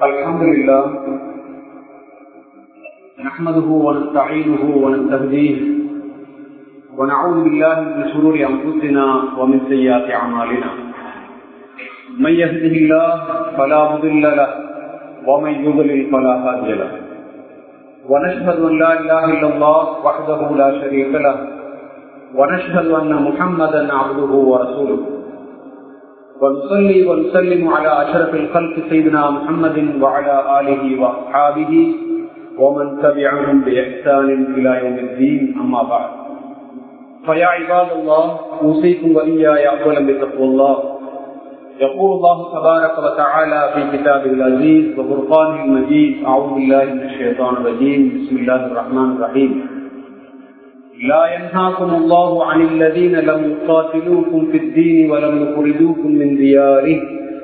الحمد لله نحمده ونستعينه ونستهديه ونعوذ بالله من شرور انفسنا ومن سيئات اعمالنا من يهده الله فلا مضل له ومن يضلل فلا هادي له ونشهد ان لا اله الا الله وحده لا شريك له ونشهد ان محمدا عبده ورسوله ونصلي ونسلم على أشرف الخلق سيدنا محمد وعلى آله وأصحابه ومن تبعهم بإحسان إلى يوم الدين أما بعد فيا عباد الله أوصيكم وإياي أولا بتقوى الله يقول الله تبارك وتعالى في كتابه العزيز وفرقانه المجيد أعوذ بالله من الشيطان الرجيم بسم الله الرحمن الرحيم لا ينهاكم الله عن الذين لم يقاتلوكم في الدين ولم يخرجوكم من دياره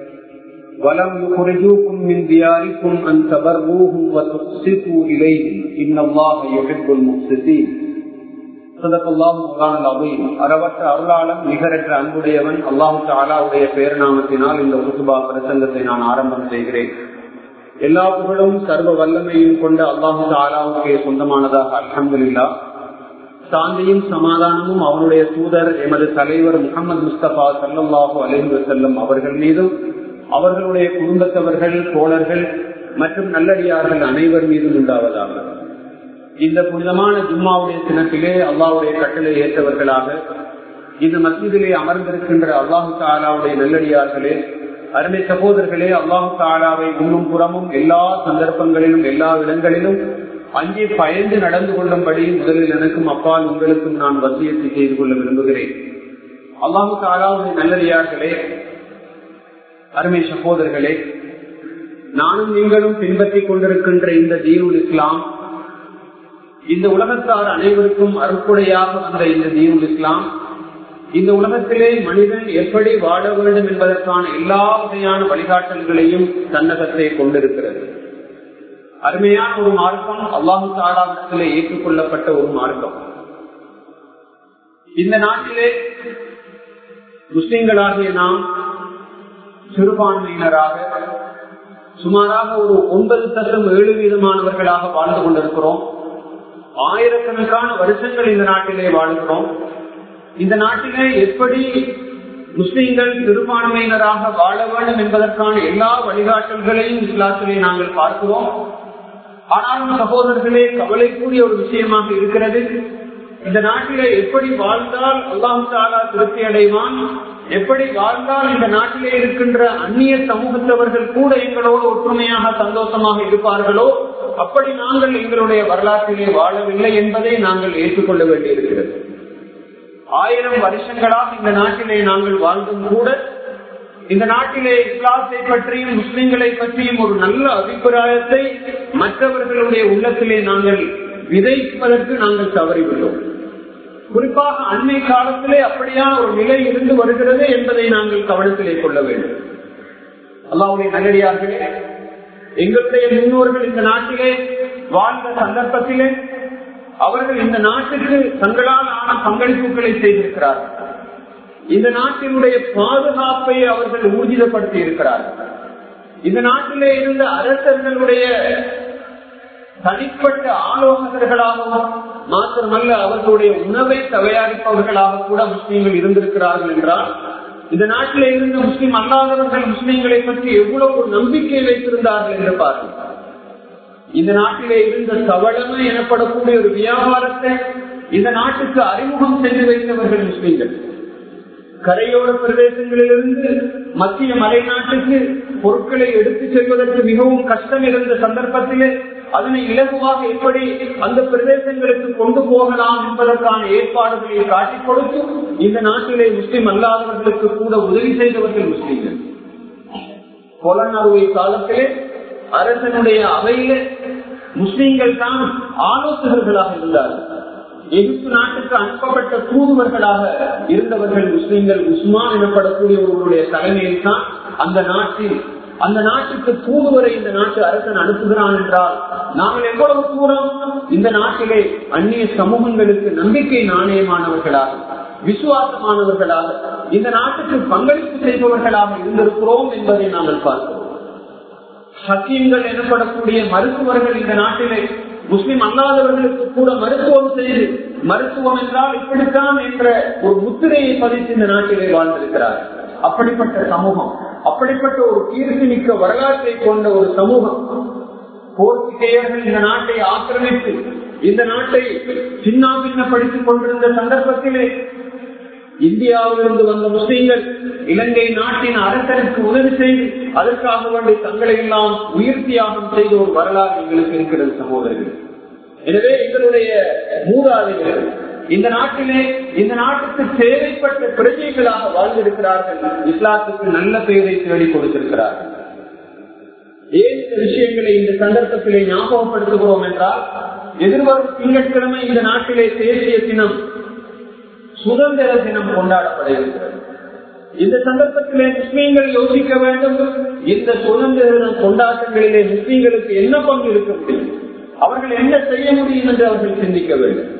ولم يخرجوكم من دياركم أن تبروهم وتقسطوا إليهم إن الله يحب المقسطين صدق الله مولانا العظيم அறவற்ற அருளாளன் நிகரற்ற அன்புடையவன் அல்லாஹு தாலாவுடைய பெயர் நாமத்தினால் இந்த குசுபா பிரசங்கத்தை நான் ஆரம்பம் செய்கிறேன் எல்லா புகழும் சர்வ வல்லமையும் கொண்ட அல்லாஹு தாலாவுக்கே சொந்தமானதாக அலமதுல்லா சாந்தியும் சமாதானமும் அவனுடைய தூதர் எமது தலைவர் முகமது முஸ்தபா சல்லாஹூ அலஹி வசல்லம் அவர்கள் மீதும் அவர்களுடைய குடும்பத்தவர்கள் தோழர்கள் மற்றும் நல்லடியார்கள் அனைவர் மீதும் உண்டாவதாக இந்த புனிதமான ஜும்மாவுடைய தினத்திலே அல்லாவுடைய கட்டளை ஏற்றவர்களாக இந்த மசீதிலே அமர்ந்திருக்கின்ற அல்லாஹு தாலாவுடைய நல்லடியார்களே அருமை சகோதரர்களே அல்லாஹு தாலாவை உண்ணும் புறமும் எல்லா சந்தர்ப்பங்களிலும் எல்லா இடங்களிலும் அங்கே பயந்து நடந்து கொள்ளும்படி முதலில் எனக்கும் அப்பால் உங்களுக்கும் நான் வசியத்தை செய்து கொள்ள விரும்புகிறேன் அல்லாஹு தாலாவுடைய நல்லடியார்களே அருமை சகோதரர்களே நானும் நீங்களும் பின்பற்றிக் கொண்டிருக்கின்ற இந்த தீனுல் இஸ்லாம் இந்த உலகத்தார் அனைவருக்கும் அறுப்புடையாக வந்த இந்த தீனுல் இஸ்லாம் இந்த உலகத்திலே மனிதன் எப்படி வாழ வேண்டும் என்பதற்கான எல்லா வகையான வழிகாட்டல்களையும் தன்னகத்தை கொண்டிருக்கிறது அருமையான ஒரு மார்க்கம் அல்லாஹு தாலாவிடத்திலே ஏற்றுக்கொள்ளப்பட்ட ஒரு மார்க்கம் இந்த நாட்டிலே முஸ்லிம்களாகிய நாம் சிறுபான்மையினராக சுமாராக ஒரு ஒன்பது சதம் ஏழு வீதமானவர்களாக வாழ்ந்து கொண்டிருக்கிறோம் ஆயிரக்கணக்கான வருஷங்கள் இந்த நாட்டிலே வாழ்கிறோம் இந்த நாட்டிலே எப்படி முஸ்லிம்கள் சிறுபான்மையினராக வாழ வேண்டும் என்பதற்கான எல்லா வழிகாட்டல்களையும் இஸ்லாத்திலே நாங்கள் பார்க்கிறோம் ஆனாலும் சகோதரர்களே கவலைக்குரிய ஒரு விஷயமாக இருக்கிறது இந்த நாட்டிலே எப்படி வாழ்ந்தால் அல்லாஹு தாலா திருப்தி அடைவான் எப்படி வாழ்ந்தால் இந்த நாட்டிலே இருக்கின்ற அந்நிய சமூகத்தவர்கள் கூட எங்களோடு ஒற்றுமையாக சந்தோஷமாக இருப்பார்களோ அப்படி நாங்கள் எங்களுடைய வரலாற்றிலே வாழவில்லை என்பதை நாங்கள் ஏற்றுக்கொள்ள வேண்டியிருக்கிறது ஆயிரம் வருஷங்களாக இந்த நாட்டிலே நாங்கள் வாழ்ந்தும் கூட இந்த நாட்டிலே இஸ்லாத்தை பற்றியும் முஸ்லிம்களை பற்றியும் ஒரு நல்ல அபிப்பிராயத்தை மற்றவர்களுடைய உள்ளத்திலே நாங்கள் விதைப்பதற்கு நாங்கள் தவறிவிட்டோம் குறிப்பாக அண்மை காலத்திலே அப்படியான ஒரு நிலை இருந்து வருகிறது என்பதை நாங்கள் கவனத்திலே கொள்ள வேண்டும் அல்லாவுடைய நல்லடியார்களே எங்களுடைய முன்னோர்கள் இந்த நாட்டிலே வாழ்ந்த சந்தர்ப்பத்திலே அவர்கள் இந்த நாட்டுக்கு தங்களால் ஆன பங்களிப்புகளை செய்திருக்கிறார்கள் இந்த நாட்டினுடைய பாதுகாப்பை அவர்கள் ஊர்ஜிதப்படுத்தி இருக்கிறார்கள் இந்த நாட்டிலே இருந்த அரசர்களுடைய தனிப்பட்ட ஆலோசகர்களாகவும் மாத்திரமல்ல அவர்களுடைய உணவை தயாரிப்பவர்களாக கூட முஸ்லீம்கள் இருந்திருக்கிறார்கள் என்றால் இந்த நாட்டிலே இருந்த முஸ்லீம் அல்லாதவர்கள் முஸ்லீம்களை பற்றி எவ்வளவு நம்பிக்கை வைத்திருந்தார்கள் என்று பார்க்கிறார் இந்த நாட்டிலே இருந்த சவளமை எனப்படக்கூடிய ஒரு வியாபாரத்தை இந்த நாட்டுக்கு அறிமுகம் செய்து வைத்தவர்கள் முஸ்லீம்கள் கரையோர பிரதேசங்களிலிருந்து மத்திய மலை நாட்டுக்கு பொருட்களை எடுத்து செல்வதற்கு மிகவும் கஷ்டம் இருந்த சந்தர்ப்பத்திலே அதனை இலகுவாக எப்படி அந்த பிரதேசங்களுக்கு கொண்டு போகலாம் என்பதற்கான ஏற்பாடுகளை காட்டிக் கொடுத்து இந்த நாட்டிலே முஸ்லிம் அல்லாதவர்களுக்கு கூட உதவி செய்தவர்கள் முஸ்லீம்கள் கொலனறுவை காலத்திலே அரசனுடைய அவையில முஸ்லீம்கள் தான் ஆலோசகர்களாக இருந்தார்கள் எகிப்து நாட்டுக்கு அனுப்பப்பட்ட தூதுவர்களாக இருந்தவர்கள் முஸ்லீம்கள் உஸ்மான் எனப்படக்கூடிய ஒருவருடைய தலைமையில் தான் அந்த நாட்டில் அந்த நாட்டுக்கு தூதுவரை இந்த நாட்டு அரசன் அனுப்புகிறான் என்றால் நாங்கள் எவ்வளவு தூரம் இந்த நாட்டிலே அந்நிய சமூகங்களுக்கு நம்பிக்கை நாணயமானவர்களாக விசுவாசமானவர்களாக இந்த நாட்டுக்கு பங்களிப்பு செய்பவர்களாக இருந்திருக்கிறோம் என்பதை நாங்கள் பார்க்கிறோம் ஹக்கீம்கள் எனப்படக்கூடிய மருத்துவர்கள் இந்த நாட்டிலே முஸ்லிம் அல்லாதவர்களுக்கு கூட மருத்துவம் செய்து மருத்துவம் என்றால் இப்படித்தான் என்ற ஒரு முத்திரையை பதித்து இந்த நாட்டிலே வாழ்ந்திருக்கிறார் அப்படிப்பட்ட சமூகம் அப்படிப்பட்ட ஒரு கீர்த்தி மிக்க வரலாற்றை கொண்ட ஒரு சமூகம் போர்த்துகேயர்கள் இந்த நாட்டை ஆக்கிரமித்து இந்த நாட்டை சின்ன பின்னப்படுத்திக் கொண்டிருந்த சந்தர்ப்பத்திலே இந்தியாவிலிருந்து வந்த முஸ்லீம்கள் இலங்கை நாட்டின் அரசருக்கு உதவி செய்து அதற்காக வேண்டி தங்களை எல்லாம் உயிர் தியாகம் செய்த ஒரு வரலாறு எங்களுக்கு இருக்கிறது சகோதரர்கள் எனவே எங்களுடைய மூதாதைகள் இந்த நாட்டிலே இந்த நாட்டுக்கு தேவைப்பட்ட பிரஜைகளாக வாழ்ந்திருக்கிறார்கள் இஸ்லாத்துக்கு நல்ல பெயரை தேடி கொடுத்திருக்கிறார்கள் ஏன் இந்த விஷயங்களை இந்த சந்தர்ப்பத்திலே ஞாபகப்படுத்துகிறோம் என்றால் எதிர்வரும் திங்கட்கிழமை இந்த நாட்டிலே தேசிய தினம் சுதந்திர தினம் கொண்டாடப்பட இருக்கிறது இந்த சந்தர்ப்பத்திலே முஸ்லீம்கள் யோசிக்க வேண்டும் இந்த சுதந்திர தினம் கொண்டாட்டங்களிலே முஸ்லீம்களுக்கு என்ன பங்கு இருக்க முடியும் அவர்கள் என்ன செய்ய முடியும் என்று அவர்கள் சிந்திக்க வேண்டும்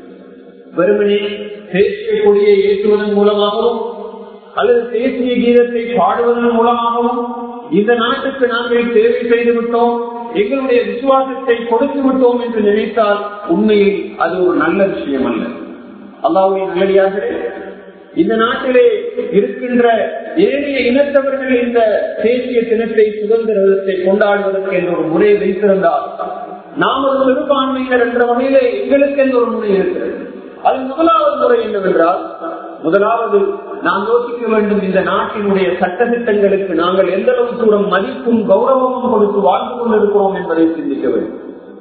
வெறுமனே தேசிய கொடியை ஏற்றுவதன் மூலமாகவும் அல்லது தேசிய கீதத்தை பாடுவதன் மூலமாகவும் இந்த நாட்டுக்கு நாங்கள் தேவை செய்து விட்டோம் எங்களுடைய விசுவாசத்தை கொடுத்து விட்டோம் என்று நினைத்தால் உண்மையில் அது ஒரு நல்ல விஷயம் அல்ல அல்லாவுடைய நல்லடியாக இந்த நாட்டிலே இருக்கின்ற ஏனைய இனத்தவர்கள் இந்த தேசிய தினத்தை சுதந்திர தினத்தை கொண்டாடுவதற்கு என்ற ஒரு முறை வைத்திருந்தால் நாம் ஒரு சிறுபான்மையினர் என்ற வகையிலே எங்களுக்கு என்ற ஒரு முறை இருக்கிறது அது முதலாவது முறை என்னவென்றால் முதலாவது நாம் யோசிக்க வேண்டும் இந்த நாட்டினுடைய சட்டத்திட்டங்களுக்கு நாங்கள் எந்த அளவு தூரம் மதிப்பும் கௌரவமும் கொடுத்து வாழ்ந்து கொண்டிருக்கிறோம் என்பதை சிந்திக்க வேண்டும்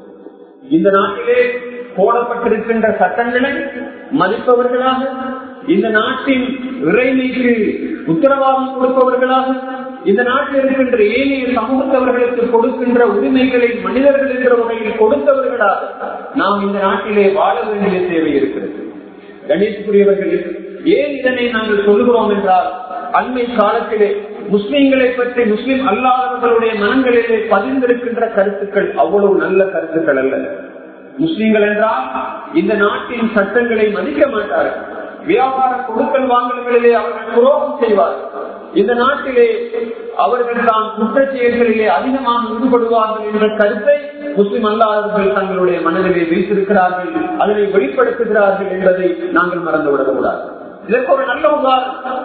இந்த நாட்டிலே போடப்பட்டிருக்கின்ற சட்டங்களை மதிப்பவர்களாக இந்த நாட்டின் இறைமைக்கு உத்தரவாதம் கொடுப்பவர்களாக இந்த நாட்டில் இருக்கின்ற ஏனைய சமூகத்தவர்களுக்கு கொடுக்கின்ற உரிமைகளை மனிதர்கள் என்ற வகையில் கொடுத்தவர்களாக நாம் இந்த நாட்டிலே வாழ வேண்டிய தேவை இருக்கிறது கணேஷ்குரியவர்கள் ஏன் இதனை நாங்கள் சொல்லுகிறோம் என்றால் அண்மை காலத்திலே முஸ்லிம்களை பற்றி முஸ்லிம் அல்லாதவர்களுடைய மனங்களிலே பதிந்திருக்கின்ற கருத்துக்கள் அவ்வளவு நல்ல கருத்துக்கள் அல்ல முஸ்லிம்கள் என்றால் இந்த நாட்டின் சட்டங்களை மதிக்க மாட்டார்கள் வியாபார கொடுக்கல் வாங்கல்களிலே அவர்கள் துரோகம் செய்வார்கள் இந்த நாட்டிலே அவர்கள் தான் குற்ற செயல்களிலே அதிகமாக ஈடுபடுவார்கள் என்ற கருத்தை முஸ்லிம் அல்லாதவர்கள் தங்களுடைய மனதிலே வைத்திருக்கிறார்கள் அதனை வெளிப்படுத்துகிறார்கள் என்பதை நாங்கள் மறந்துவிடக் கூடாது இதற்கு ஒரு நல்ல உதாரணம்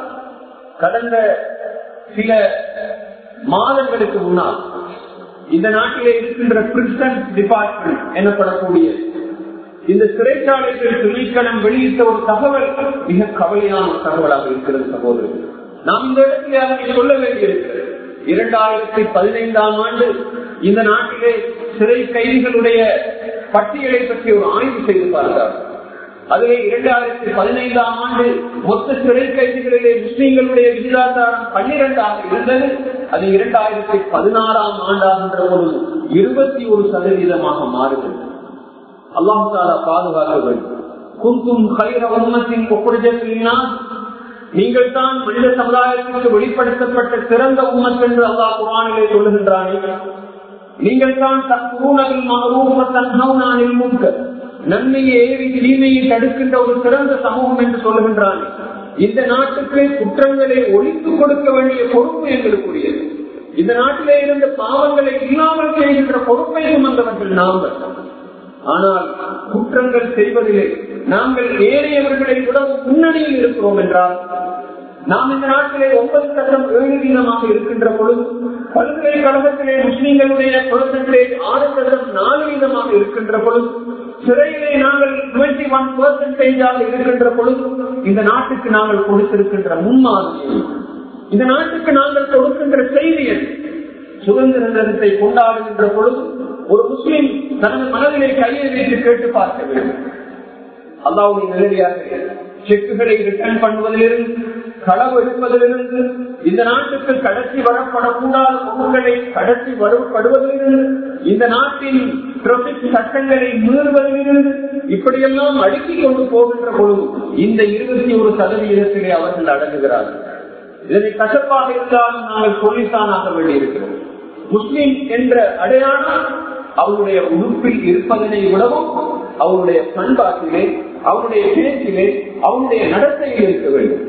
கடந்த சில மாதங்களுக்கு முன்னால் இந்த நாட்டிலே இருக்கின்ற பிரிசன் டிபார்ட்மெண்ட் எனப்படக்கூடிய இந்த சிறைச்சாலைகள் திணைக்களம் வெளியிட்ட ஒரு தகவல் மிக கவலையான ஒரு தகவலாக இருக்கிறது சகோதரர்கள் நாம் இந்த இடத்திலே அதனை சொல்ல வேண்டியிருக்கிறது இரண்டாயிரத்தி பதினைந்தாம் ஆண்டு இந்த நாட்டிலே சிறை கைதிகளுடைய பட்டியலை பற்றி ஒரு ஆய்வு செய்து பார்த்தார் அதிலே இரண்டாயிரத்தி பதினைந்தாம் ஆண்டு மொத்த சிறை கைதிகளிலே முஸ்லீம்களுடைய விகிதாச்சாரம் பன்னிரெண்டாக இருந்தது அது இரண்டாயிரத்தி பதினாறாம் ஆண்டாகின்ற ஒரு இருபத்தி ஒரு சதவீதமாக மாறுகிறது அல்லாஹு தாலா பாதுகாக்க வேண்டும் குந்தும் கைர உண்மத்தின் ஒப்புரஜத்தினா நீங்கள் தான் மனித சமுதாயத்திற்கு வெளிப்படுத்தப்பட்ட சிறந்த உண்மத் என்று அல்லாஹ் குரானிலே சொல்லுகின்றானே நீங்கள் தான் தற்கூணவில் மகரூப தன்ஹவுனானில் முக்க நன்மையை ஏறி தீமையை தடுக்கின்ற ஒரு சிறந்த சமூகம் என்று சொல்லுகின்றான் இந்த நாட்டுக்கு குற்றங்களை ஒழித்துக் கொடுக்க வேண்டிய பொறுப்பு எங்களுக்குரியது இந்த நாட்டிலே இருந்த பாவங்களை இல்லாமல் செய்கின்ற பொறுப்பை சுமந்தவர்கள் நாங்கள் ஆனால் குற்றங்கள் செய்வதிலே நாங்கள் ஏறியவர்களை விட முன்னணியில் இருக்கிறோம் என்றால் நாம் இந்த நாட்டிலே ஒன்பது சட்டம் ஏழு வீதமாக இருக்கின்ற பொழுது பல்கலைக்கழகத்திலே முஸ்லீம்களுடைய பெர்சன்டேஜ் ஆறு சட்டம் நாலு வீதமாக இருக்கின்ற பொழுது சிறையிலே நாங்கள் டுவெண்டி ஒன் பெர்சன்டேஜாக இருக்கின்ற பொழுது இந்த நாட்டுக்கு நாங்கள் கொடுத்திருக்கின்ற முன்மாதிரி இந்த நாட்டுக்கு நாங்கள் கொடுக்கின்ற செய்தியை சுதந்திர தினத்தை கொண்டாடுகின்ற பொழுது ஒரு முஸ்லீம் தனது மனதிலே கையை வைத்து கேட்டு பார்க்க வேண்டும் அல்லாவுடைய நிலையாக செக்குகளை ரிட்டர்ன் பண்ணுவதிலிருந்து களவு எடுப்பதிலிருந்து இந்த நாட்டுக்கு கடத்தி வரப்படக்கூடாத பொருட்களை கடத்தி வரப்படுவதிலிருந்து இந்த நாட்டின் டிராபிக் சட்டங்களை மீறுவதிலிருந்து இப்படியெல்லாம் அடுக்கிக் கொண்டு போகின்ற பொழுது இந்த இருபத்தி ஒரு சதவீதத்திலே அவர்கள் அடங்குகிறார்கள் இதனை கசப்பாக இருந்தாலும் நாங்கள் சொல்லித்தான் ஆக வேண்டியிருக்கிறோம் முஸ்லிம் என்ற அடையாளம் அவருடைய உறுப்பில் இருப்பதனை விடவும் அவருடைய பண்பாட்டிலே அவருடைய பேச்சிலே அவருடைய நடத்தையில் இருக்க வேண்டும்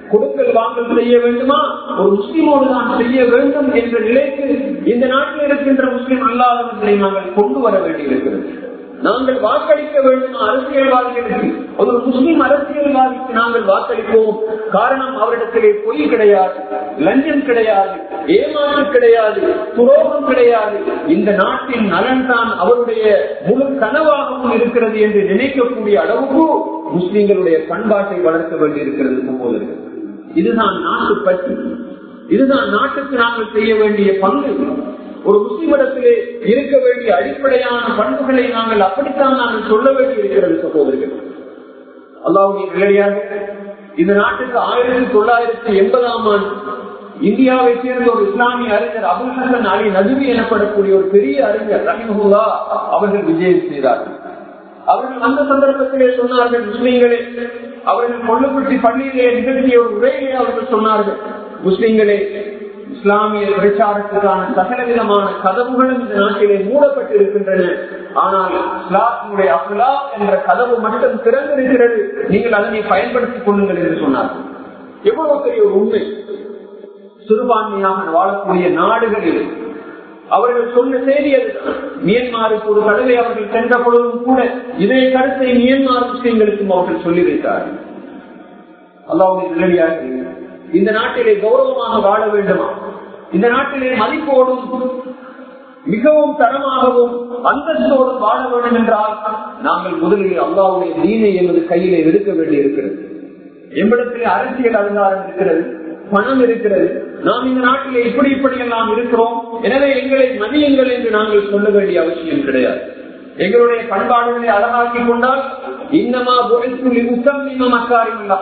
கொடுக்கல் வாங்கல் செய்ய வேண்டுமா ஒரு முஸ்லிமோடு தான் செய்ய வேண்டும் என்ற நிலைக்கு இந்த நாட்டில் இருக்கின்ற முஸ்லிம் அல்லாதவர்களை நாங்கள் கொண்டு வர வேண்டியிருக்கிறது நாங்கள் வாக்களிக்க வேண்டும் அரசியல்வாதிகளுக்கு ஒரு முஸ்லிம் அரசியல்வாதிக்கு நாங்கள் வாக்களிப்போம் காரணம் அவரிடத்திலே பொய் கிடையாது லஞ்சம் கிடையாது ஏமாற்று கிடையாது துரோகம் கிடையாது இந்த நாட்டின் நலன் தான் அவருடைய முழு கனவாகவும் இருக்கிறது என்று நினைக்கக்கூடிய அளவுக்கு முஸ்லிம்களுடைய பண்பாட்டை வளர்க்க வேண்டியிருக்கிறது சகோதரர்கள் இதுதான் நாட்டு பற்றி இதுதான் நாட்டுக்கு நாங்கள் செய்ய வேண்டிய பங்கு ஒரு முஸ்லிமிடத்திலே இருக்க வேண்டிய அடிப்படையான பண்புகளை நாங்கள் அப்படித்தான் நாங்கள் சொல்ல வேண்டி இருக்கிறது சகோதரர்கள் அல்லாவுடைய நிலையாக இந்த நாட்டுக்கு ஆயிரத்தி தொள்ளாயிரத்தி எண்பதாம் ஆண்டு இந்தியாவை சேர்ந்த ஒரு இஸ்லாமிய அறிஞர் அபுல் ஹசன் அலி நதுவி எனப்படக்கூடிய ஒரு பெரிய அறிஞர் ரஹிமஹுல்லா அவர்கள் விஜயம் செய்தார்கள் அவர்கள் அந்த சந்தர்ப்பத்திலே சொன்னார்கள் முஸ்லீம்களே அவர்கள் கொள்ளுப்பட்டி பள்ளியிலே நிகழ்த்திய ஒரு உரையிலே அவர்கள் சொன்னார்கள் முஸ்லீம்களே இஸ்லாமிய பிரச்சாரத்துக்கான சகல விதமான கதவுகளும் இந்த நாட்டிலே மூடப்பட்டு இருக்கின்றன ஆனால் இஸ்லாத்தினுடைய அஃலா என்ற கதவு மட்டும் திறந்திருக்கிறது நீங்கள் அதனை பயன்படுத்திக் கொள்ளுங்கள் என்று சொன்னார்கள் எவ்வளவு பெரிய ஒரு உண்மை சிறுபான்மையாக வாழக்கூடிய நாடுகளில் அவர்கள் சொன்ன செய்தி அதுதான் மியன்மாருக்கு ஒரு தடவை அவர்கள் சென்ற பொழுதும் கூட இதே கருத்தை மியன்மார் முஸ்லீம்களுக்கும் அவர்கள் சொல்லி வைத்தார்கள் அல்லாவுடைய நிலையாக இந்த நாட்டிலே கௌரவமாக வாழ வேண்டுமா இந்த நாட்டிலே மதிப்போடும் மிகவும் தரமாகவும் அந்தஸ்தோடும் வாழ வேண்டும் என்றால் நாங்கள் முதலில் அல்லாவுடைய தீனை எமது கையிலே எடுக்க வேண்டி இருக்கிறது எம்மிடத்திலே அரசியல் அதிகாரம் இருக்கிறது பணம் இருக்கிறது நாம் இந்த நாட்டிலே இப்படி இப்படி எல்லாம் இருக்கிறோம் எனவே எங்களை மதியுங்கள் என்று நாங்கள் சொல்ல வேண்டிய அவசியம் கிடையாது எங்களுடைய பண்பாடுகளை அழகாக்கி கொண்டால் இன்னமா உத்தம் இன்னும் அக்காரியம்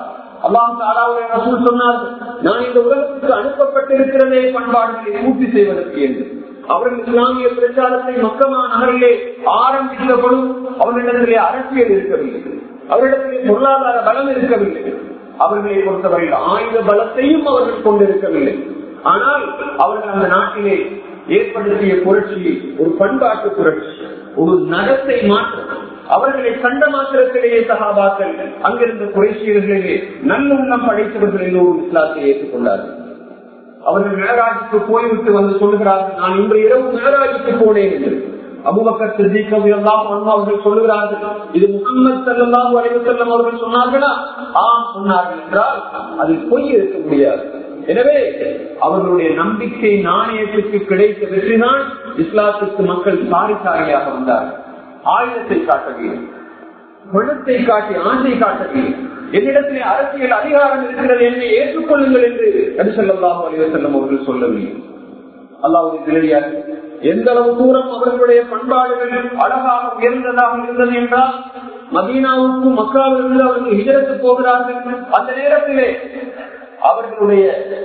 அல்லாம் சொன்னார் நான் இந்த உலகத்துக்கு அனுப்பப்பட்டிருக்கிறதே பண்பாடுகளை பூர்த்தி செய்வதற்கு என்று அவர்கள் இஸ்லாமிய பிரச்சாரத்தை மக்கமா நகரிலே ஆரம்பித்த பொழுது அவர்களிடத்திலே அரசியல் இருக்கவில்லை அவரிடத்திலே பொருளாதார பலம் இருக்கவில்லை அவர்களை பொறுத்தவரையில் ஆயுத பலத்தையும் அவர்கள் கொண்டிருக்கவில்லை ஆனால் அவர்கள் அந்த நாட்டிலே ஏற்படுத்திய புரட்சி ஒரு பண்பாட்டு புரட்சி ஒரு நடத்தை மாற்றம் அவர்களை கண்ட மாத்திரத்திலேயே சகாபாக்கள் அங்கிருந்த குறைசியர்களிலே நல்லுள்ளம் படைத்தவர்கள் எல்லோரும் இஸ்லாத்தை ஏற்றுக்கொண்டார்கள் அவர்கள் மேராஜுக்கு போய்விட்டு வந்து சொல்லுகிறார்கள் நான் இன்று இரவு மேராஜுக்கு போனேன் என்று அபுபக்கர் சித்திகம் எல்லாம் அவர்கள் சொல்லுகிறார்கள் இது முகமது செல்லாம் வரைவு செல்லம் அவர்கள் சொன்னார்களா ஆம் சொன்னார்கள் என்றால் அது பொய் இருக்க முடியாது எனவே அவர்களுடைய நம்பிக்கை நாணயத்துக்கு கிடைத்த வெற்றிதான் இஸ்லாத்துக்கு மக்கள் சாரி சாரியாக வந்தார்கள் ஆயுதத்தை காட்டவில்லை பணத்தை காட்டி ஆசை காட்டவில்லை என்னிடத்திலே அரசியல் அதிகாரம் இருக்கிறது என்னை ஏற்றுக்கொள்ளுங்கள் என்று நபிசல்லாஹு அலிவசல்லம் அவர்கள் சொல்லவில்லை அல்லாவுடைய நிலையாக எந்த அளவு தூரம் அவர்களுடைய பண்பாடுகள் அழகாக உயர்ந்ததாக இருந்தது என்றால் மதீனாவுக்கும் மக்காவிலிருந்து அவர்கள் ஹிஜரத்து போகிறார்கள் அந்த நேரத்திலே அவர்களுடைய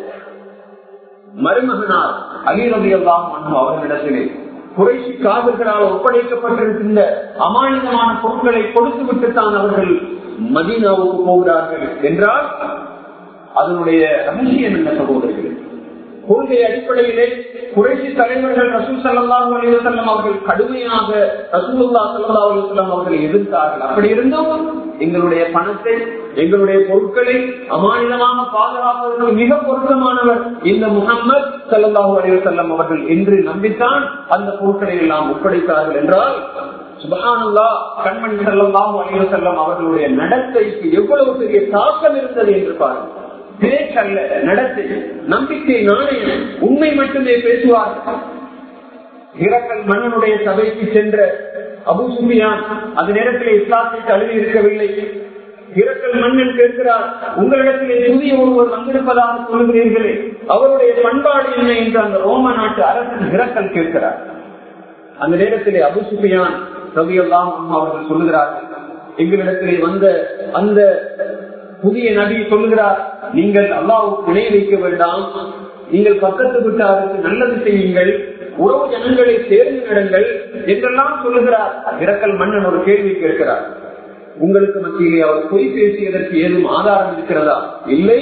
மருமகனார் அகிரதியெல்லாம் அவர்களிடத்திலே குறைசி காவிர்களால் ஒப்படைக்கப்பட்டிருக்கின்ற அமானிதமான பொருட்களை கொடுத்து விட்டுத்தான் அவர்கள் மதீனாவுக்கு போகிறார்கள் என்றால் அதனுடைய ரகசியம் என்ன சகோதரர்கள் கொள்கை அடிப்படையிலே குறைசி தலைவர்கள் ரசூல் சல்லாஹூ அலிவசல்லம் அவர்கள் கடுமையாக ரசூல்லா சல்லா அலிவசல்லம் அவர்கள் எதிர்த்தார்கள் அப்படி இருந்தும் எங்களுடைய பணத்தை எங்களுடைய பொருட்களை அமானிதமாக பாதுகாப்பதற்கு மிக பொருத்தமானவர் இந்த முகம்மது சல்லாஹூ அலிவசல்லம் அவர்கள் என்று நம்பித்தான் அந்த பொருட்களை எல்லாம் ஒப்படைத்தார்கள் என்றால் சுபகானல்லா கண்மணி செல்லலாம் அலிவ செல்லம் அவர்களுடைய நடத்தைக்கு எவ்வளவு பெரிய தாக்கம் இருந்தது என்று பாருங்கள் பேச்சல்ல நடத்தை நம்பிக்கை நாணயம் உண்மை மட்டுமே பேசுவார் இறக்கல் மன்னனுடைய சபைக்கு சென்ற அபு சுபியான் அந்த நேரத்தில் இஸ்லாத்தை தழுவி இருக்கவில்லை இறக்கல் மன்னன் கேட்கிறார் உங்களிடத்திலே புதிய ஒருவர் வந்திருப்பதாக சொல்லுகிறீர்களே அவருடைய பண்பாடு என்ன என்று அந்த ரோம நாட்டு அரசன் இறக்கல் கேட்கிறார் அந்த நேரத்திலே அபு சுபியான் ரவியெல்லாம் அவர்கள் சொல்லுகிறார்கள் எங்களிடத்திலே வந்த அந்த புதிய நபி சொல்லுகிறார் நீங்கள் அல்லாவுக்கு இணை வைக்க வேண்டாம் நீங்கள் பக்கத்து விட்டாருக்கு நல்லது செய்யுங்கள் உறவு ஜனங்களை சேர்ந்து நடங்கள் என்றெல்லாம் சொல்லுகிறார் இறக்கல் மன்னன் ஒரு கேள்வி கேட்கிறார் உங்களுக்கு மத்தியிலே அவர் பொய் பேசியதற்கு ஏதும் ஆதாரம் இருக்கிறதா இல்லை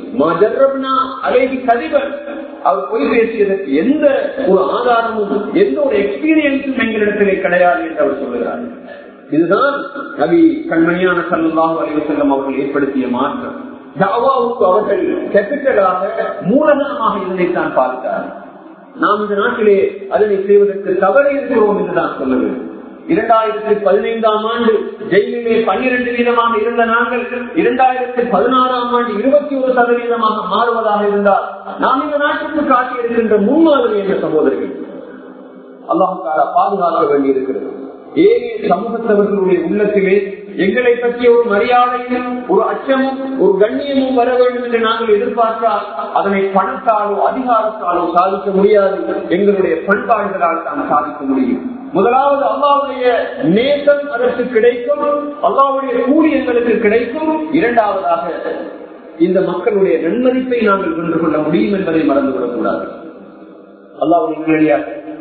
அலைவி கதிபன் அவர் பொய் பேசியதற்கு எந்த ஒரு ஆதாரமும் எந்த ஒரு எக்ஸ்பீரியன்ஸும் எங்களிடத்திலே கிடையாது என்று அவர் சொல்லுகிறார் இதுதான் நபி கண்மணியான சல்லாஹூ அலிவசல்லம் அவர்கள் ஏற்படுத்திய மாற்றம் தாவாவுக்கு அவர்கள் கேபிட்டலாக மூலதனமாக இதனைத்தான் பார்த்தார் நாம் இந்த நாட்டிலே அதனை செய்வதற்கு தவறு இருக்கிறோம் என்றுதான் சொல்ல வேண்டும் இரண்டாயிரத்தி பதினைந்தாம் ஆண்டு ஜெயிலிலே பன்னிரண்டு வீதமாக இருந்த நாங்கள் இரண்டாயிரத்தி பதினாறாம் ஆண்டு இருபத்தி ஒரு சதவீதமாக மாறுவதாக இருந்தால் நாம் இந்த நாட்டுக்கு காட்டியிருக்கின்ற முன்மாதிரி என்ற சகோதரர்கள் அல்லாஹால பாதுகாக்க வேண்டியிருக்கிறது ஏழை சமூகத்தவர்களுடைய உள்ளத்திலே எங்களை பற்றிய ஒரு மரியாதையும் ஒரு அச்சமும் ஒரு கண்ணியமும் வர வேண்டும் என்று நாங்கள் எதிர்பார்த்தால் அதனை பணத்தாலோ அதிகாரத்தாலோ சாதிக்க முடியாது எங்களுடைய பண்பாடுகளால் தான் சாதிக்க முடியும் முதலாவது அல்லாவுடைய நேசம் அதற்கு கிடைக்கும் அல்லாவுடைய கூலி எங்களுக்கு கிடைக்கும் இரண்டாவதாக இந்த மக்களுடைய நன்மதிப்பை நாங்கள் வென்று கொள்ள முடியும் என்பதை மறந்துவிடக்கூடாது அல்லாவுடைய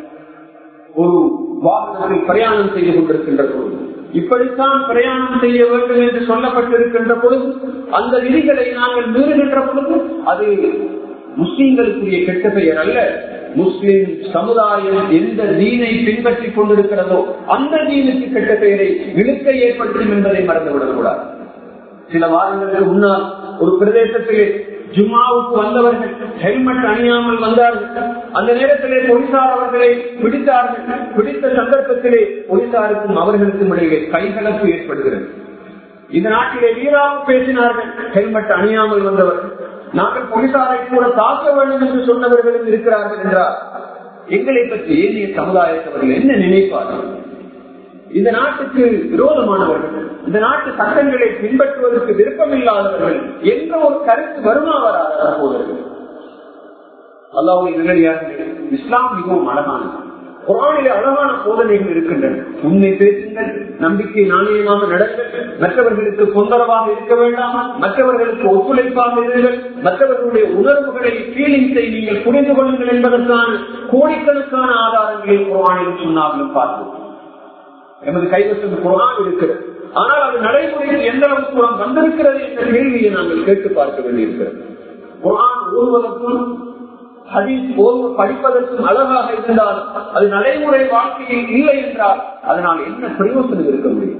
ஒரு வாகனத்தில் பிரயாணம் செய்து கொண்டிருக்கின்ற பொழுது இப்படித்தான் பிரயாணம் செய்ய வேண்டும் என்று சொல்லப்பட்டிருக்கின்ற பொழுது அந்த விதிகளை நாங்கள் மீறுகின்ற பொழுது அது முஸ்லீம்களுக்குரிய கெட்ட பெயர் அல்ல முஸ்லிம் சமுதாயம் எந்த தீனை பின்பற்றிக் கொண்டிருக்கிறதோ அந்த தீனுக்கு கெட்ட பெயரை இழுக்க ஏற்படுத்தும் என்பதை மறந்துவிடக்கூடாது சில வாரங்களுக்கு முன்னால் ஒரு பிரதேசத்திலே ஜும்மாவுக்கு வந்தவர்கள் ஹெல்மெட் அணியாமல் வந்தார்கள் அந்த நேரத்திலே போலீசார் அவர்களை பிடித்தார்கள் பிடித்த சந்தர்ப்பத்திலே போலீசாருக்கும் அவர்களுக்கும் இடையே கைகலப்பு ஏற்படுகிறது இந்த நாட்டிலே வீராக பேசினார்கள் ஹெல்மெட் அணியாமல் வந்தவர்கள் நாங்கள் போலீசாரை கூட தாக்க வேண்டும் என்று சொன்னவர்களும் இருக்கிறார்கள் என்றார் எங்களை பற்றி ஏனிய சமுதாயத்தவர்கள் என்ன நினைப்பார்கள் இந்த நாட்டுக்கு விரோதமானவர்கள் இந்த நாட்டு சட்டங்களை பின்பற்றுவதற்கு விருப்பமில்லாதவர்கள் என்ற ஒரு கருத்து வருமா வராத சகோதரர்கள் அல்லாவுடைய நிலையாக இஸ்லாம் மிகவும் அழகானது குரானிலே அழகான போதனைகள் இருக்கின்றன உண்மை பேசுங்கள் நம்பிக்கை நாணயமாக நடங்கள் மற்றவர்களுக்கு தொந்தரவாக இருக்க வேண்டாம் மற்றவர்களுக்கு ஒத்துழைப்பாக இருங்கள் மற்றவர்களுடைய உணர்வுகளை ஃபீலிங்ஸை நீங்கள் புரிந்து கொள்ளுங்கள் என்பதற்கான கோடிக்கணக்கான ஆதாரங்களை குரானில் சொன்னாலும் பார்ப்போம் எமது கைவசம் குரான் இருக்கிறது ஆனால் அது நடைமுறையில் எந்த அளவு குரான் வந்திருக்கிறது என்ற கேள்வியை நாங்கள் கேட்டு பார்க்க வேண்டியிருக்கிறது குரான் ஓதுவதற்கும் ஹதீஸ் ஓர்வு படிப்பதற்கும் அழகாக இருந்தால் அது நடைமுறை வாழ்க்கையில் இல்லை என்றால் அதனால் என்ன பிரயோசனம் இருக்க முடியும்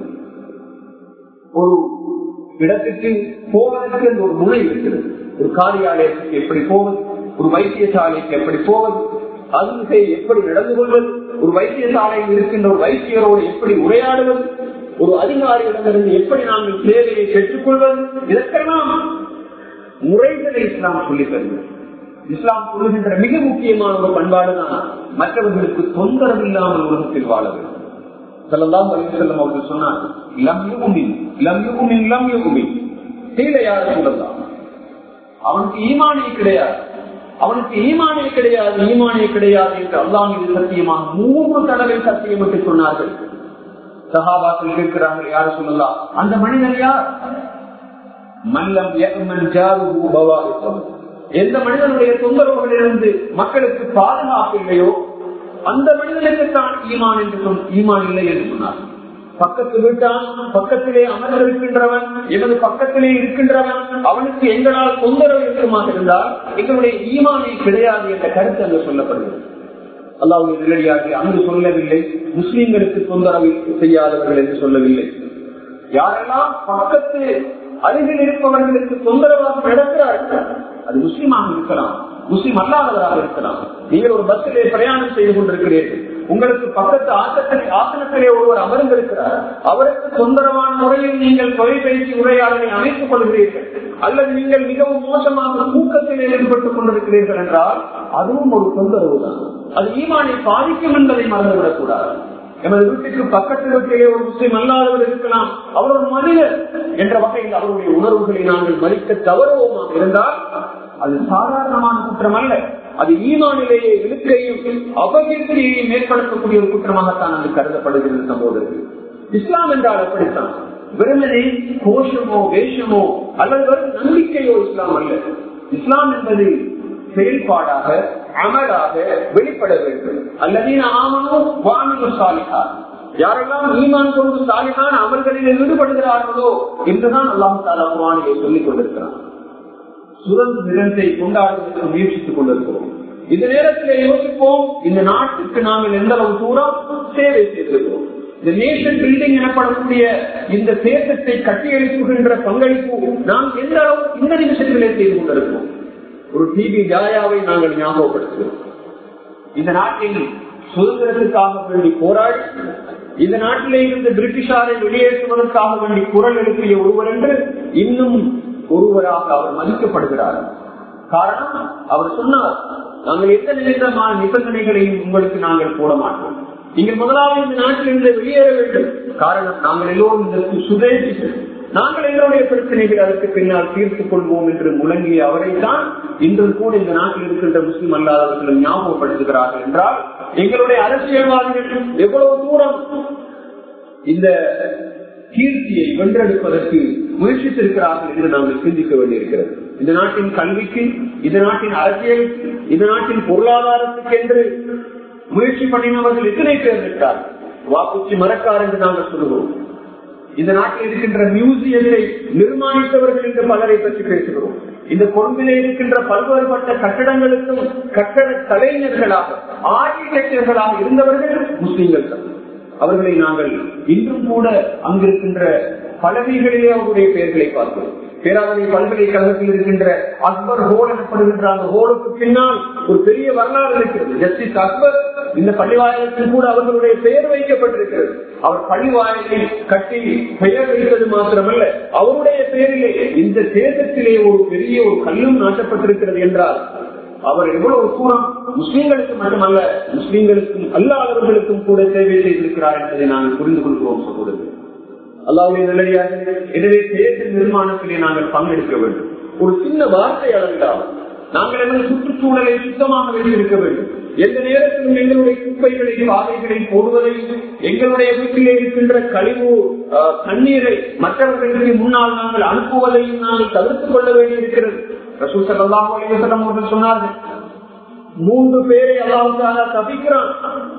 ஒரு இடத்துக்கு போவதற்கு ஒரு முனை இருக்கிறது ஒரு காரியாலயத்துக்கு எப்படி போவது ஒரு வைத்தியசாலைக்கு எப்படி போவது அருகே எப்படி நடந்து கொள்வது ஒரு வைத்தியசாலையில் இருக்கின்ற ஒரு வைத்தியரோடு எப்படி உரையாடுவது ஒரு அதிகாரியிடமிருந்து எப்படி நாங்கள் சேவையை பெற்றுக்கொள்வது இதற்கெல்லாம் முறைகளை இஸ்லாம் சொல்லித் தருகிறது இஸ்லாம் சொல்லுகின்ற மிக முக்கியமான ஒரு பண்பாடு தான் மற்றவர்களுக்கு தொந்தரவு இல்லாமல் உலகத்தில் வாழ வேண்டும் செல்லலாம் செல்லம் அவர்கள் சொன்னார் லம் யுகுமின் லம் யுகுமின் லம் யுகுமின் கீழே யார சொல்லலாம் அவனுக்கு ஈமானே கிடையாது அவனுக்கு ஈமானே கிடையாது ஈமானே கிடையாது என்று அல்லாஹ் மீது சத்தியமாக மூன்று தடவை சத்தியமிட்டு சொன்னார்கள் சகாபாக்கள் கேட்கிறார்கள் யார சொல்லலாம் அந்த மனிதன் யார் மல்லம் யக்மன் ஜாருஹு பவாரிசம் எந்த மனிதனுடைய தொந்தரவுகளிலிருந்து மக்களுக்கு பாதுகாப்பு இல்லையோ அந்த மனிதனுக்கு தான் ஈமான் என்று சொல் ஈமான் இல்லை என்று சொன்னார் பக்கத்து வீட்டான் பக்கத்திலே அமர்ந்திருக்கின்றவன் எமது பக்கத்திலே இருக்கின்றவன் அவனுக்கு எங்களால் தொந்தரவு இருக்குமாக இருந்தால் எங்களுடைய ஈமானை கிடையாது என்ற கருத்து அங்கு சொல்லப்படுகிறது அல்லாவுடைய நிலையாக அங்கு சொல்லவில்லை முஸ்லிம்களுக்கு தொந்தரவு செய்யாதவர்கள் என்று சொல்லவில்லை யாரெல்லாம் பக்கத்து அருகில் இருப்பவர்களுக்கு தொந்தரவாக நடக்கிறார்கள் அது முஸ்லீமாக இருக்கலாம் முஸ்லீம் அல்லாதவராக இருக்கலாம் நீங்கள் ஒரு பஸ்ஸிலே பிரயாணம் செய்து கொண்டிருக்கிறீர்கள் உங்களுக்கு பக்கத்து ஆசனத்திலே ஆசனத்திலே ஒருவர் அமர்ந்திருக்கிறார் அவருக்கு தொந்தரவான முறையில் நீங்கள் தொலைபேசி உரையாடலை அமைத்துக் கொள்கிறீர்கள் அல்லது நீங்கள் மிகவும் மோசமாக தூக்கத்தில் ஈடுபட்டுக் கொண்டிருக்கிறீர்கள் என்றால் அதுவும் ஒரு தொந்தரவு தான் அது ஈமானை பாதிக்கும் என்பதை மறந்துவிடக் கூடாது எமது வீட்டுக்கு பக்கத்து வீட்டிலே ஒரு முஸ்லீம் அல்லாதவர் இருக்கலாம் அவர் ஒரு மனிதர் என்ற வகையில் அவருடைய உணர்வுகளை நாங்கள் மதிக்க தவறுவோமாக இருந்தால் அது சாதாரணமான குற்றம் அல்ல அது ஈமானிலேயே இழுக்கையும் அபகீர்த்தியையும் ஏற்படுத்தக்கூடிய ஒரு குற்றமாகத்தான் அது கருதப்படுகிறது சகோதரர்கள் இஸ்லாம் என்றால் அப்படித்தான் வெறுமனே கோஷமோ வேஷமோ அல்லது வெறும் நம்பிக்கையோ இஸ்லாம் அல்ல இஸ்லாம் என்பது செயல்பாடாக அமலாக வெளிப்பட வேண்டும் அல்லது ஆமனும் வானு சாலிகா யாரெல்லாம் ஈமான் கொண்டு சாலிகான அமல்களில் ஈடுபடுகிறார்களோ என்றுதான் அல்லாம் தாலா குரானிலே சொல்லிக் கொண்டிருக்கிறார் சுரந்து நிறத்தை கொண்டாடுவதற்கு முயற்சித்துக் கொண்டிருக்கிறோம் இந்த நேரத்தில் யோசிப்போம் இந்த நாட்டுக்கு நாங்கள் எந்த அளவு தூரம் சேவை செய்திருக்கிறோம் இந்த நேஷன் பில்டிங் எனப்படக்கூடிய இந்த தேசத்தை கட்டியெழுப்புகின்ற பங்களிப்பு நாம் எந்த அளவு இந்த நிமிஷத்திலே செய்து கொண்டிருக்கோம் ஒரு டிவி ஜாயாவை நாங்கள் ஞாபகப்படுத்துகிறோம் இந்த நாட்டில் சுதந்திரத்துக்காக வேண்டி போராடி இந்த நாட்டிலே இருந்து பிரிட்டிஷாரை வெளியேற்றுவதற்காக வேண்டி குரல் எழுப்பிய ஒருவர் என்று இன்னும் ஒருவராக அவர் மதிக்கப்படுகிறார் காரணம் அவர் சொன்னார் நாங்கள் எந்த நிமிடமான நிபந்தனைகளையும் உங்களுக்கு நாங்கள் போட மாட்டோம் நீங்கள் முதலாவது இந்த நாட்டிலிருந்து வெளியேற வேண்டும் காரணம் நாங்கள் எல்லோரும் இதற்கு சுதேசிகள் நாங்கள் எங்களுடைய பிரச்சனைகள் அதற்கு பின்னால் தீர்த்துக் கொள்வோம் என்று முழங்கிய அவரைத்தான் இன்றும் கூட இந்த நாட்டில் இருக்கின்ற முஸ்லிம் அல்லாதவர்களும் ஞாபகப்படுத்துகிறார்கள் என்றால் எங்களுடைய அரசியல்வாதிகள் எவ்வளவு தூரம் இந்த கீர்த்தியை வென்றெடுப்பதற்கு முயற்சித்திருக்கிறார்கள் என்று நாங்கள் சிந்திக்க வேண்டியிருக்கிறது இந்த நாட்டின் கல்விக்கு இந்த நாட்டின் அரசியல் இந்த நாட்டின் பொருளாதாரத்துக்கு என்று முயற்சி பண்ணினவர்கள் எத்தனை பேர் இருக்கிறார் வாக்குச்சி மரக்கார் என்று நாங்கள் சொல்லுவோம் இந்த நாட்டில் இருக்கின்ற மியூசியத்தை நிர்மாணித்தவர்கள் என்று பலரை பற்றி பேசுகிறோம் இந்த கொழும்பிலே இருக்கின்ற பல்வேறுபட்ட கட்டடங்களுக்கும் கட்டட கலைஞர்களாக ஆர்கிடெக்டர்களாக இருந்தவர்கள் முஸ்லீம்கள் தான் அவர்களை நாங்கள் இன்றும் கூட அங்கிருக்கின்ற பலகைகளிலே அவருடைய பெயர்களை பார்க்கிறோம் பேராதனை பல்கலைக்கழகத்தில் இருக்கின்ற அக்பர் ஹோல் எனப்படுகின்ற அந்த ஹோலுக்கு பின்னால் ஒரு பெரிய வரலாறு இருக்கிறது ஜஸ்டிஸ் அக்பர் இந்த பள்ளிவாயலுக்கு கூட அவர்களுடைய பெயர் வைக்கப்பட்டிருக்கிறது அவர் பள்ளிவாயலை கட்டி பெயர் வைத்தது மாத்திரமல்ல அவருடைய பெயரிலே இந்த தேசத்திலே ஒரு பெரிய ஒரு கல்லும் நாட்டப்பட்டிருக்கிறது என்றால் அவர் எவ்வளவு தூரம் முஸ்லீம்களுக்கு மட்டுமல்ல முஸ்லீம்களுக்கும் அல்லாதவர்களுக்கும் கூட சேவை செய்திருக்கிறார் என்பதை நாங்கள் புரிந்து கொள்கிறோம் சகோதரர்கள் அல்லாவுடைய நிலையாக எனவே தேச நிர்மாணத்திலே நாங்கள் பங்கெடுக்க வேண்டும் ஒரு சின்ன வார்த்தை அளவிடால் நாங்கள் எங்கள் சுற்றுச்சூழலை சுத்தமாக வைத்திருக்க வேண்டும் எந்த நேரத்திலும் எங்களுடைய குப்பைகளை பாதைகளை போடுவதையும் எங்களுடைய வீட்டிலே இருக்கின்ற கழிவு தண்ணீரை மற்றவர்களுக்கு முன்னால் நாங்கள் அனுப்புவதையும் நாங்கள் தவிர்த்துக் கொள்ள வேண்டியிருக்கிறது ரசூசல் அல்லாஹ் அலிவசலம் அவர்கள் சொன்னார்கள் மூன்று பேரை அல்லாவுக்காக தவிக்கிறான்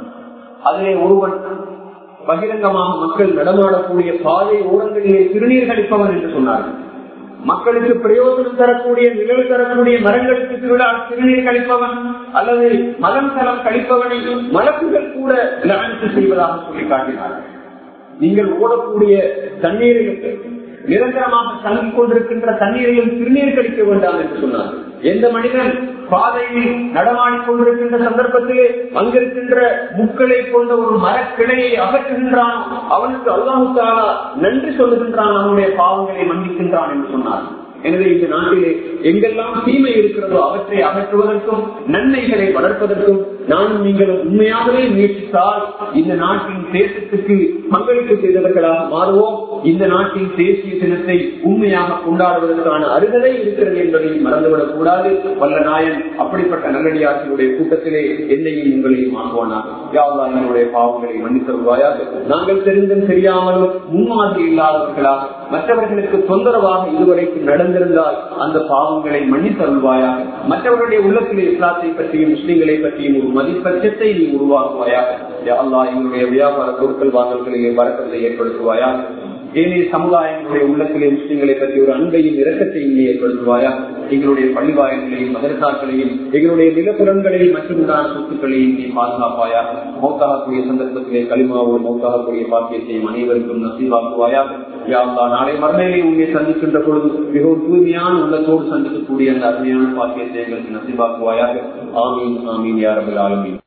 அதிலே ஒருவன் பகிரங்கமாக மக்கள் நடமாடக்கூடிய பாதை ஓரங்களிலே சிறுநீர் கழிப்பவன் என்று சொன்னார்கள் மக்களுக்கு பிரயோஜனம் தரக்கூடிய நிழல் தரக்கூடிய மரங்களுக்கு திருவிழா சிறுநீர் கழிப்பவன் அல்லது மலம் தரம் கழிப்பவனை மலக்குகள் கூட லவனித்து செய்வதாக சொல்லி காட்டினார்கள் நீங்கள் ஓடக்கூடிய தண்ணீரில் நிரந்தரமாக தங்கிக் கொண்டிருக்கின்ற தண்ணீரையும் சிறுநீர் கழிக்க வேண்டாம் என்று சொன்னார்கள் எந்த மனிதன் பாதையில் நடமாடிக் கொண்டிருக்கின்ற சந்தர்ப்பத்திலே அங்கிருக்கின்ற முக்களை கொண்ட ஒரு மரக்கிளையை அகற்றுகின்றான் அவனுக்கு அல்லாஹுக்காக நன்றி சொல்லுகின்றான் அவனுடைய பாவங்களை மன்னிக்கின்றான் என்று சொன்னார் எனவே இந்த நாட்டிலே எங்கெல்லாம் தீமை இருக்கிறதோ அவற்றை அகற்றுவதற்கும் நன்மைகளை வளர்ப்பதற்கும் நானும் நீங்கள் உண்மையாகவே முயற்சித்தால் இந்த நாட்டின் தேசத்துக்கு பங்களிப்பு செய்தவர்களாக மாறுவோம் இந்த நாட்டின் தேசிய தினத்தை உண்மையாக கொண்டாடுவதற்கான அருகதை இருக்கிறது என்பதை மறந்துவிடக் கூடாது வல்ல நாயன் அப்படிப்பட்ட நல்லடியார்களுடைய கூட்டத்திலே என்னையும் உங்களையும் ஆக்குவானாக யாவா என்னுடைய பாவங்களை மன்னித்தருவாயாக நாங்கள் தெரிந்தும் தெரியாமலும் முன்மாதிரி இல்லாதவர்களாக மற்றவர்களுக்கு தொந்தரவாக இதுவரைக்கும் நடந்திருந்தால் அந்த பாவங்களை மன்னித்தருள்வாயாக மற்றவர்களுடைய உள்ளத்திலே இஸ்லாத்தை பற்றியும் முஸ்லீம்களை பற்றியும் ஒரு மதிப்பட்சத்தை நீ உருவாக்குவாயாக அல்லா எங்களுடைய வியாபார பொருட்கள் வாங்கல்களிலே வரக்கத்தை ஏற்படுத்துவாயா ஏனைய சமுதாயங்களுடைய உள்ளத்திலே முஸ்லிம்களை பற்றி ஒரு அன்பையும் இரக்கத்தையும் நீ ஏற்படுத்துவாயா எங்களுடைய பள்ளிவாயங்களையும் மதரசாக்களையும் எங்களுடைய நிலப்புறங்களையும் மற்றும் உண்டான சொத்துக்களையும் நீ பாதுகாப்பாயா மௌத்தாகக்கூடிய சந்தர்ப்பத்திலே களிமாவோடு மௌத்தாகக்கூடிய பாக்கியத்தையும் அனைவருக்கும் நசீவாக்குவாயா யாழ்லா நாளை மறுமையிலே உண்மை சந்திக்கின்ற பொழுது மிகவும் தூய்மையான உள்ளத்தோடு சந்திக்கக்கூடிய அந்த அருமையான பாக்கியத்தை எங்களுக்கு நசீவாக்குவாயாக ஆமீன் ஆமீன் யாரபில் ஆலமீன்